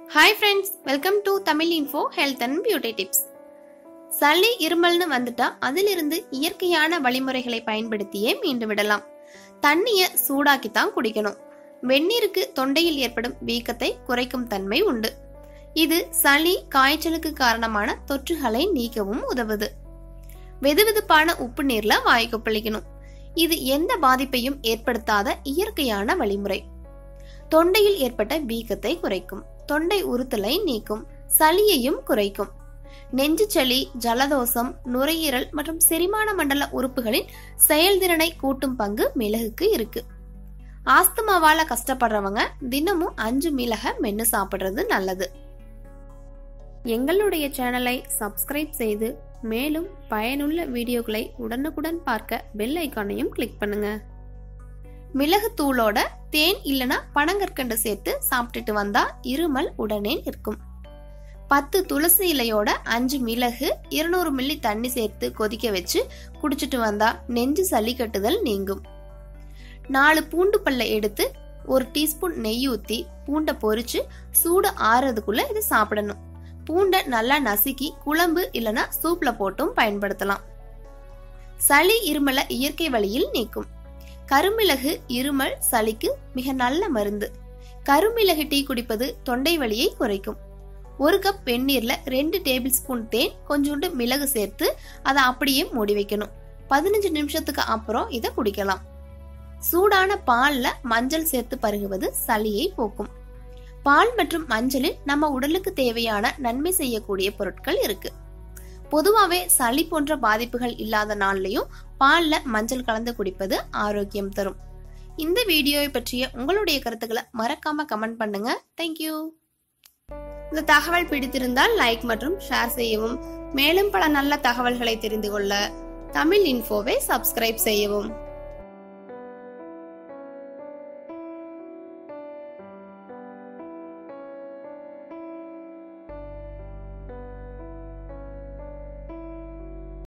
hi friends welcome to Tamil info health and beauty tips சளி இருமல்னு வந்துட்டா அதிலிருந்து இயற்கையான வழிமுறைகளை பயன்படுத்தியே மீண்டு விடலாம் தண்ணிய சூடாக்கி தான் குடிக்கணும் வெந்நீருக்கு தொண்டையில் ஏற்படும் வீக்கத்தை குறைக்கும் தன்மை உண்டு இது சளி காய்ச்சலுக்கு காரணமான தொற்றுகளை நீக்கவும் உதவுது வெதுவெதுப்பான உப்பு நீர்ல வாய் கொப்பளிக்கணும் இது எந்த பாதிப்பையும் ஏற்படுத்தாத இயற்கையான வழிமுறை தொண்டையில் ஏற்பட்ட வீக்கத்தை குறைக்கும் தொண்டை உறுத்தலை நீக்கும் சளியையும் குறைக்கும் நெஞ்சு சளி ஜலதோஷம் நுரையீரல் மற்றும் செரிமான மண்டல உறுப்புகளின் செயல்திறனை கூட்டும் பங்கு மிளகுக்கு இருக்கு ஆஸ்துமாவால கஷ்டப்படுறவங்க தினமும் அஞ்சு மிளக மென்னு சாப்பிடுறது நல்லது எங்களுடைய சேனலை சப்ஸ்கிரைப் செய்து மேலும் பயனுள்ள வீடியோக்களை உடனுக்குடன் பார்க்க பெல் ஐக்கானையும் கிளிக் பண்ணுங்க மிளகு தூளோட தேன் இல்லனா பனங்கற்கண்டு சேர்த்து சாப்பிட்டுட்டு வந்தா இருமல் உடனே நிற்கும் பத்து துளசி இலையோட அஞ்சு மிளகு இருநூறு மில்லி தண்ணி சேர்த்து கொதிக்க வச்சு குடிச்சிட்டு வந்தா நெஞ்சு சளி கட்டுதல் நீங்கும் நாலு பூண்டு பல்ல எடுத்து ஒரு டீஸ்பூன் நெய் ஊத்தி பூண்டை பொரிச்சு சூடு ஆறதுக்குள்ள இதை சாப்பிடணும் பூண்டை நல்லா நசுக்கி குழம்பு இல்லனா சூப்ல போட்டும் பயன்படுத்தலாம் சளி இருமலை இயற்கை வழியில் நீக்கும் கருமிளகு இருமல் சளிக்கு மிக நல்ல மருந்து கருமிளகு டீ குடிப்பது தொண்டை வலியை குறைக்கும் ஒரு கப் வெந்நீர்ல ரெண்டு டேபிள் ஸ்பூன் தேன் கொஞ்சோண்டு மிளகு சேர்த்து அதை அப்படியே மூடி வைக்கணும் பதினஞ்சு நிமிஷத்துக்கு அப்புறம் இதை குடிக்கலாம் சூடான பால்ல மஞ்சள் சேர்த்து பருகுவது சளியை போக்கும் பால் மற்றும் மஞ்சளில் நம்ம உடலுக்கு தேவையான நன்மை செய்யக்கூடிய பொருட்கள் இருக்கு பொதுவாவே சளி போன்ற பாதிப்புகள் இல்லாத நாள்லயும் பால்ல மஞ்சள் கலந்து குடிப்பது ஆரோக்கியம் தரும் இந்த வீடியோவை பற்றிய உங்களுடைய கருத்துக்களை மறக்காம கமெண்ட் பண்ணுங்க தேங்க்யூ இந்த தகவல் பிடித்திருந்தால் லைக் மற்றும் ஷேர் செய்யவும் மேலும் பல நல்ல தகவல்களை தெரிந்து கொள்ள தமிழ் இன்ஃபோவை சப்ஸ்கிரைப் செய்யவும்